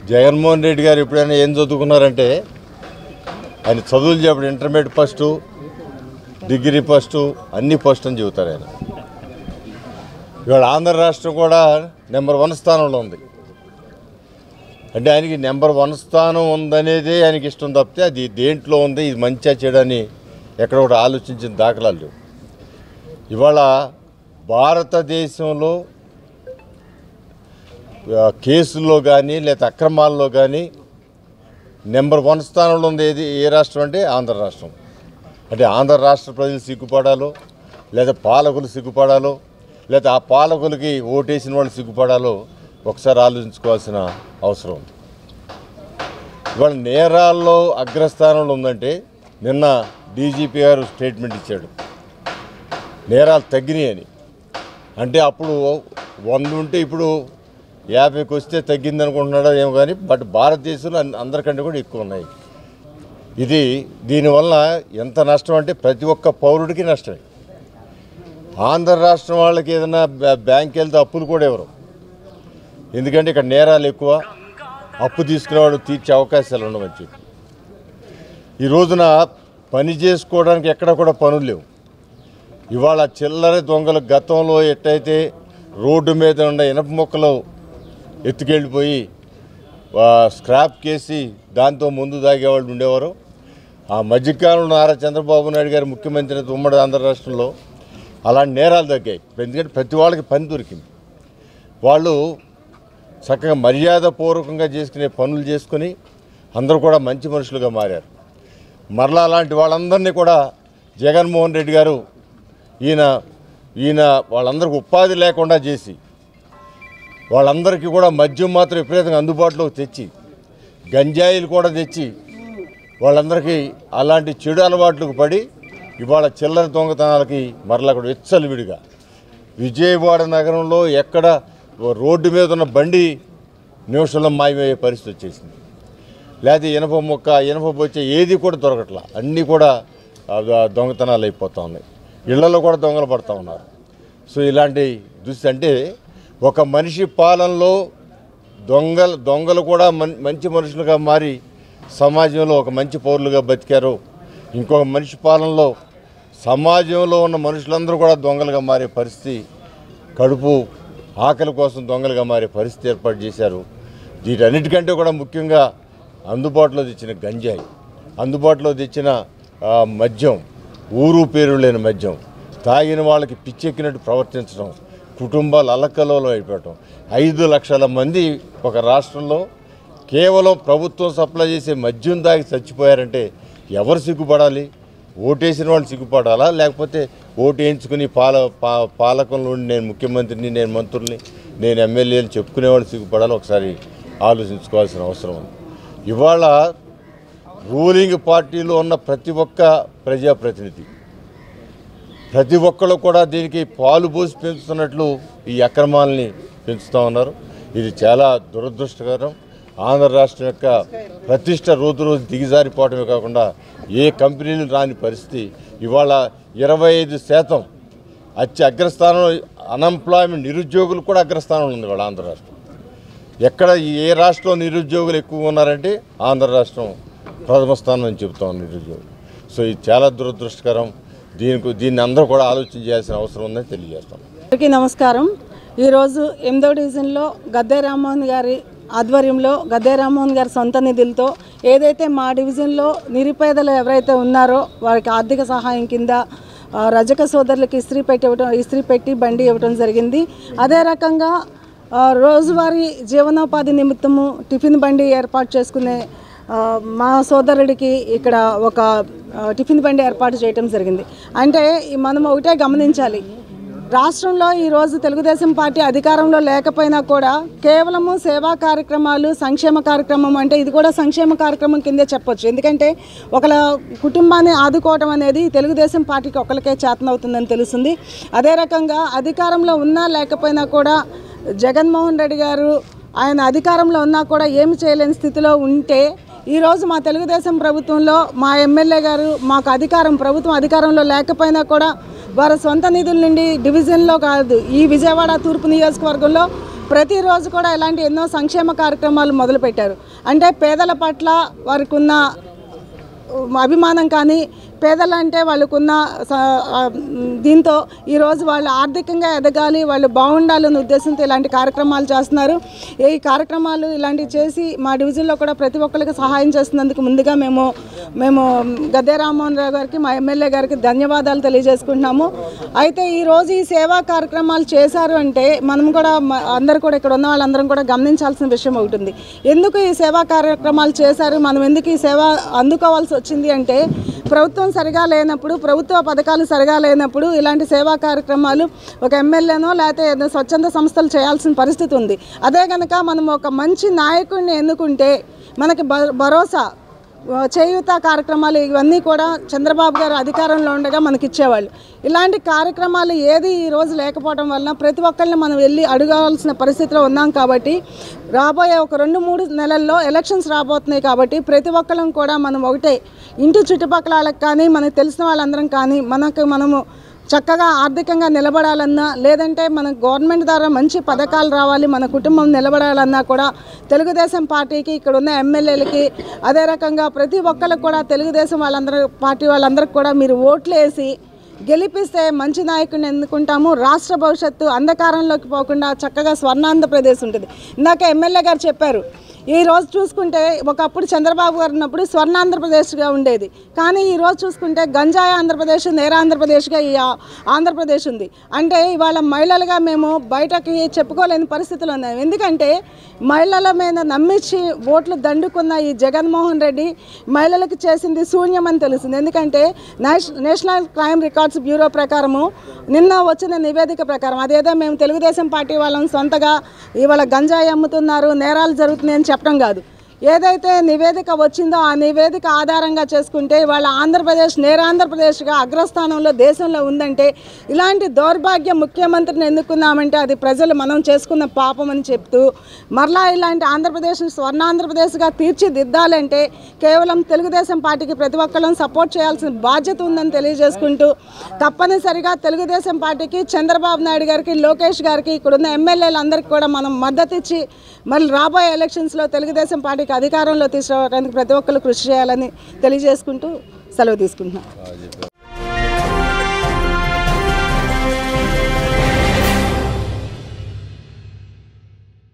జగన్మోహన్ రెడ్డి గారు ఎప్పుడైనా ఏం చదువుకున్నారంటే ఆయన చదువులు చెప్పడు ఇంటర్మీడియట్ ఫస్ట్ డిగ్రీ ఫస్ట్ అన్ని ఫస్ట్ అని చెబుతారు ఆయన ఇవాళ ఆంధ్ర రాష్ట్రం కూడా నెంబర్ వన్ స్థానంలో ఉంది అంటే ఆయనకి నెంబర్ వన్ స్థానం ఉందనేదే ఆయనకి ఇష్టం తప్పితే అది దేంట్లో ఉంది ఇది మంచిగా చేయడని ఎక్కడ కూడా ఆలోచించిన దాఖలాలు లేవు ఇవాళ భారతదేశంలో ఆ, కేసుల్లో కానీ లేదా అక్రమాల్లో కానీ నెంబర్ వన్ స్థానంలో ఉంది ఏది ఏ రాష్ట్రం అంటే ఆంధ్ర రాష్ట్రం అంటే ఆంధ్ర రాష్ట్ర ప్రజలు సిగ్గుపడాలో లేదా పాలకులు సిగ్గుపడాలో లేదా ఆ పాలకులకి ఓటేసిన వాళ్ళు సిగ్గుపడాలో ఒకసారి ఆలోచించుకోవాల్సిన అవసరం ఉంది ఇవాళ నేరాల్లో అగ్రస్థానంలో ఉందంటే నిన్న డీజీపీ గారు స్టేట్మెంట్ ఇచ్చాడు నేరాలు తగ్గినాయని అంటే అప్పుడు వంద ఉంటే ఇప్పుడు యాభైకి వస్తే తగ్గింది అనుకుంటున్నాడో ఏమో కానీ బట్ భారతదేశంలో అన్- అందరికంటే కూడా ఎక్కువ ఉన్నాయి ఇది దీనివల్ల ఎంత నష్టం అంటే ప్రతి ఒక్క పౌరుడికి నష్టమే ఆంధ్ర రాష్ట్రం వాళ్ళకి ఏదైనా బ్యా- బ్యాంక్ వెళ్తే అప్పులు కూడా ఇవ్వరు ఎందుకంటే ఇక్కడ నేరాలు ఎక్కువ అప్పు తీసుకునేవాడు తీర్చే అవకాశాలు ఉండవని చెప్పి ఈ రోజున పని చేసుకోవడానికి ఎక్కడ కూడా పనులు లేవు ఇవాళ చిల్లర దొంగలు గతంలో ఎట్టయితే రోడ్డు మీద ఉన్న ఇనప మొక్కలు ఎత్తుకెళ్ళిపోయి ఆ, స్క్రాప్ కేసి దాంతో ముందు తాగేవాళ్ళు ఉండేవారు ఆ మధ్యకాలంలో నారా చంద్రబాబు నాయుడు గారు ముఖ్యమంత్రి ఉమ్మడి ఆంధ్ర రాష్ట్రంలో అలాంటి నేరాలు తగ్గాయి ఎందుకంటే ప్రతి వాళ్ళకి పని దొరికింది వాళ్ళు చక్కగా మర్యాదపూర్వకంగా చేసుకునే పనులు చేసుకుని అందరూ కూడా మంచి మనుషులుగా మారారు మరలా అలాంటి వాళ్ళందరినీ కూడా జగన్మోహన్ రెడ్డి గారు ఈయన ఈయన వాళ్ళందరికీ ఉపాధి లేకుండా చేసి వాళ్ళందరికీ కూడా మద్యం మాత్రం విపరీతంగా అందుబాటులోకి తెచ్చి గంజాయిలు కూడా తెచ్చి వాళ్ళందరికీ అలాంటి చెడు అలవాట్లకు పడి ఇవాళ చిల్లర దొంగతనాలకి మరలా కూడా విచ్చలవిడిగా విజయవాడ నగరంలో ఎక్కడ రోడ్డు మీద ఉన్న బండి నిమిషంలో మాయమయ్యే పరిస్థితి వచ్చేసింది లేకపోతే ఇనప మొక్క ఇనప బొచ్చే ఏది కూడా దొరకట్లా అన్నీ కూడా ఆ, ఆ, దొంగతనాలు అయిపోతూ ఉన్నాయి ఇళ్లలో కూడా దొంగలు పడుతూ ఉన్నారు సో ఇలాంటి దుస్థితి అంటే ఒక మనిషి పాలనలో దొంగలు దొంగలు కూడా మన్ మంచి మనుషులుగా మారి సమాజంలో ఒక మంచి పౌరులుగా బతికారు ఇంకొక మనిషి పాలనలో సమాజంలో ఉన్న మనుషులందరూ కూడా దొంగలుగా మారే పరిస్థితి కడుపు ఆకలి కోసం దొంగలుగా మారే పరిస్థితి ఏర్పాటు చేశారు వీటన్నిటికంటే కూడా ముఖ్యంగా అందుబాటులో తెచ్చిన గంజాయి అందుబాటులో తెచ్చిన ఆ, మద్యం ఊరు పేరు లేని మద్యం తాగిన వాళ్ళకి పిచ్చెక్కినట్టు ప్రవర్తించడం కుటుంబాలు అల్లకల్లో అయిపోవటం ఐదు లక్షల మంది ఒక రాష్ట్రంలో కేవలం ప్రభుత్వం సప్లై చేసే మద్యం తాగి చచ్చిపోయారంటే ఎవరు సిగ్గుపడాలి ఓటేసిన వాళ్ళు సిగ్గుపడాలా లేకపోతే ఓటు వేయించుకుని పాల పా పాలకంలో ఉండి నేను ముఖ్యమంత్రిని నేను మంత్రుల్ని నేను ఎమ్మెల్యేలు చెప్పుకునేవాళ్ళు సిగ్గుపడాలి ఒకసారి ఆలోచించుకోవాల్సిన అవసరం ఉంది ఇవాళ రూలింగ్ పార్టీలో ఉన్న ప్రతి ఒక్క ప్రజాప్రతినిధి ప్రతి ఒక్కళ్ళు కూడా దీనికి పాలు పోసి పెంచుతున్నట్లు ఈ అక్రమాలని పెంచుతూ ఉన్నారు ఇది చాలా దురదృష్టకరం ఆంధ్ర రాష్ట్రం యొక్క ప్రతిష్ట రోజు రోజు దిగజారిపోవడమే కాకుండా ఏ కంపెనీలు రాని పరిస్థితి ఇవాళ ఇరవై ఐదు శాతం అత్య అగ్రస్థానంలో అన్ఎంప్లాయ్మెంట్ నిరుద్యోగులు కూడా అగ్రస్థానంలో ఉంది ఇవాళ ఆంధ్ర రాష్ట్రం ఎక్కడ ఏ రాష్ట్రంలో నిరుద్యోగులు ఎక్కువగా ఉన్నారంటే ఆంధ్ర రాష్ట్రం ప్రథమ స్థానం అని చెబుతాం నిరుద్యోగులు సో ఇది చాలా దురదృష్టకరం దీనికి దీన్ని అందరూ కూడా ఆలోచన చేయాల్సిన అవసరం ఉందని తెలియజేస్తాం అందరికీ నమస్కారం ఈరోజు ఎనిమిదో డివిజన్లో గద్దే రామ్మోహన్ గారి ఆధ్వర్యంలో గద్దే రామ్మోహన్ గారి సొంత నిధులతో ఏదైతే మా డివిజన్లో నిరుపేదలు ఎవరైతే ఉన్నారో వారికి ఆర్థిక సహాయం కింద ఆ, రజక సోదరులకు ఇస్త్రీ పెట్టి ఇవ్వటం ఇస్త్రీ పెట్టి బండి ఇవ్వటం జరిగింది అదే రకంగా ఆ, రోజువారీ జీవనోపాధి నిమిత్తము టిఫిన్ బండి ఏర్పాటు చేసుకునే ఆ, మా సోదరుడికి ఇక్కడ ఒక ఆ, టిఫిన్ బండి ఏర్పాటు చేయటం జరిగింది అంటే ఈ మనం ఒకటే గమనించాలి రాష్ట్రంలో ఈరోజు తెలుగుదేశం పార్టీ అధికారంలో లేకపోయినా కూడా కేవలము సేవా కార్యక్రమాలు సంక్షేమ కార్యక్రమం అంటే ఇది కూడా సంక్షేమ కార్యక్రమం కిందే చెప్పొచ్చు ఎందుకంటే ఒకళ్ళ కుటుంబాన్ని ఆదుకోవడం అనేది తెలుగుదేశం పార్టీకి ఒకరికే చేతనవుతుందని తెలుస్తుంది అదే రకంగా అధికారంలో ఉన్నా లేకపోయినా కూడా జగన్మోహన్ రెడ్డి గారు ఆయన అధికారంలో ఉన్నా కూడా ఏమి చేయలేని స్థితిలో ఉంటే ఈరోజు మా తెలుగుదేశం ప్రభుత్వంలో మా ఎమ్మెల్యే గారు మాకు అధికారం ప్రభుత్వం అధికారంలో లేకపోయినా కూడా వారి సొంత నిధుల నుండి డివిజన్లో కాదు ఈ విజయవాడ తూర్పు నియోజకవర్గంలో ప్రతిరోజు కూడా ఇలాంటి ఎన్నో సంక్షేమ కార్యక్రమాలు మొదలుపెట్టారు అంటే పేదల పట్ల వారికి ఉన్న అభిమానం కానీ పేదలు అంటే వాళ్ళకున్న స- ఆ, దీంతో ఈరోజు వాళ్ళు ఆర్థికంగా ఎదగాలి వాళ్ళు బాగుండాలనే ఉద్దేశంతో ఇలాంటి కార్యక్రమాలు చేస్తున్నారు ఈ కార్యక్రమాలు ఇలాంటివి చేసి మా డివిజన్లో కూడా ప్రతి ఒక్కరికి సహాయం చేస్తున్నందుకు ముందుగా మేము మేము గద్దె రామ్మోహన్ రావు గారికి మా ఎమ్మెల్యే గారికి ధన్యవాదాలు తెలియజేసుకుంటున్నాము అయితే ఈరోజు ఈ సేవా కార్యక్రమాలు చేశారు అంటే మనం కూడా మ- అందరూ కూడా ఇక్కడ ఉన్న వాళ్ళందరం కూడా గమనించాల్సిన విషయం ఒకటి ఉంది ఎందుకు ఈ సేవా కార్యక్రమాలు చేశారు మనం ఎందుకు ఈ సేవ అందుకోవాల్సి వచ్చింది అంటే ప్రభుత్వం సరిగా లేనప్పుడు ప్రభుత్వ పథకాలు సరిగా లేనప్పుడు ఇలాంటి సేవా కార్యక్రమాలు ఒక ఎమ్మెల్యేనో లేకపోతే ఏదో స్వచ్ఛంద సంస్థలు చేయాల్సిన పరిస్థితి ఉంది అదే కనుక మనం ఒక మంచి నాయకుడిని ఎన్నుకుంటే మనకి భ- భరోసా చేయూత కార్యక్రమాలు ఇవన్నీ కూడా చంద్రబాబు గారు అధికారంలో ఉండగా మనకి ఇచ్చేవాళ్ళు ఇలాంటి కార్యక్రమాలు ఏది ఈ రోజు లేకపోవడం వలన ప్రతి ఒక్కరిని మనం వెళ్ళి అడగాల్సిన పరిస్థితిలో ఉన్నాం కాబట్టి రాబోయే ఒక రెండు మూడు నెలల్లో ఎలక్షన్స్ రాబోతున్నాయి కాబట్టి ప్రతి ఒక్కరం కూడా మనం ఒకటే ఇంటి చుట్టుపక్కల వాళ్ళకి కానీ మనకు తెలిసిన వాళ్ళందరం కానీ మనకు మనము చక్కగా ఆర్థికంగా నిలబడాలన్నా లేదంటే మన గవర్నమెంట్ ద్వారా మంచి పథకాలు రావాలి మన కుటుంబం నిలబడాలన్నా కూడా తెలుగుదేశం పార్టీకి ఇక్కడ ఉన్న ఎమ్మెల్యేలకి అదే రకంగా ప్రతి ఒక్కరికి కూడా తెలుగుదేశం వాళ్ళందరూ పార్టీ వాళ్ళందరికీ కూడా మీరు ఓట్లు వేసి గెలిపిస్తే మంచి నాయకుడిని ఎన్నుకుంటాము రాష్ట్ర భవిష్యత్తు అంధకారంలోకి పోకుండా చక్కగా స్వర్ణాంధ్రప్రదేశ్ ఉంటుంది ఇందాక ఎమ్మెల్యే గారు చెప్పారు ఈ రోజు చూసుకుంటే ఒకప్పుడు చంద్రబాబు గారు ఉన్నప్పుడు స్వర్ణాంధ్రప్రదేశ్గా ఉండేది కానీ ఈ రోజు చూసుకుంటే గంజాయి ఆంధ్రప్రదేశ్ నేరాంధ్రప్రదేశ్గా ఈ ఆ- ఆంధ్రప్రదేశ్ ఉంది అంటే ఇవాళ మహిళలుగా మేము బయటకి చెప్పుకోలేని పరిస్థితులు ఉన్నాయి ఎందుకంటే మహిళల మీద నమ్మించి ఓట్లు దండుకున్న ఈ జగన్మోహన్ రెడ్డి మహిళలకు చేసింది శూన్యమని తెలిసింది ఎందుకంటే నేష- నేషనల్ క్రైమ్ రికార్డ్స్ బ్యూరో ప్రకారము నిన్న వచ్చిన నివేదిక ప్రకారం అదేదో మేము తెలుగుదేశం పార్టీ వాళ్ళం సొంతగా ఇవాళ గంజాయి అమ్ముతున్నారు నేరాలు జరుగుతున్నాయని చెప్పడం కాదు ఏదైతే నివేదిక వచ్చిందో ఆ నివేదిక ఆధారంగా చేసుకుంటే వాళ్ళ ఆంధ్రప్రదేశ్ నేరాంధ్రప్రదేశ్గా అగ్రస్థానంలో దేశంలో ఉందంటే ఇలాంటి దౌర్భాగ్య ముఖ్యమంత్రిని ఎన్నుకున్నామంటే అది ప్రజలు మనం చేసుకున్న పాపం అని చెప్తూ మరలా ఇలాంటి ఆంధ్రప్రదేశ్ని స్వర్ణాంధ్రప్రదేశ్గా తీర్చిదిద్దాలంటే కేవలం తెలుగుదేశం పార్టీకి ప్రతి ఒక్కళ్ళం సపోర్ట్ చేయాల్సిన బాధ్యత ఉందని తెలియజేసుకుంటూ తప్పనిసరిగా తెలుగుదేశం పార్టీకి చంద్రబాబు నాయుడు గారికి లోకేష్ గారికి ఇక్కడున్న ఎమ్మెల్యేలందరికీ కూడా మనం మద్దతు ఇచ్చి మళ్ళీ రాబోయే ఎలక్షన్స్లో తెలుగుదేశం పార్టీకి అధికారంలో తీసుకురావడానికి ప్రతి ఒక్కరు కృషి చేయాలని తెలియజేసుకుంటూ సెలవు తీసుకుంటున్నాను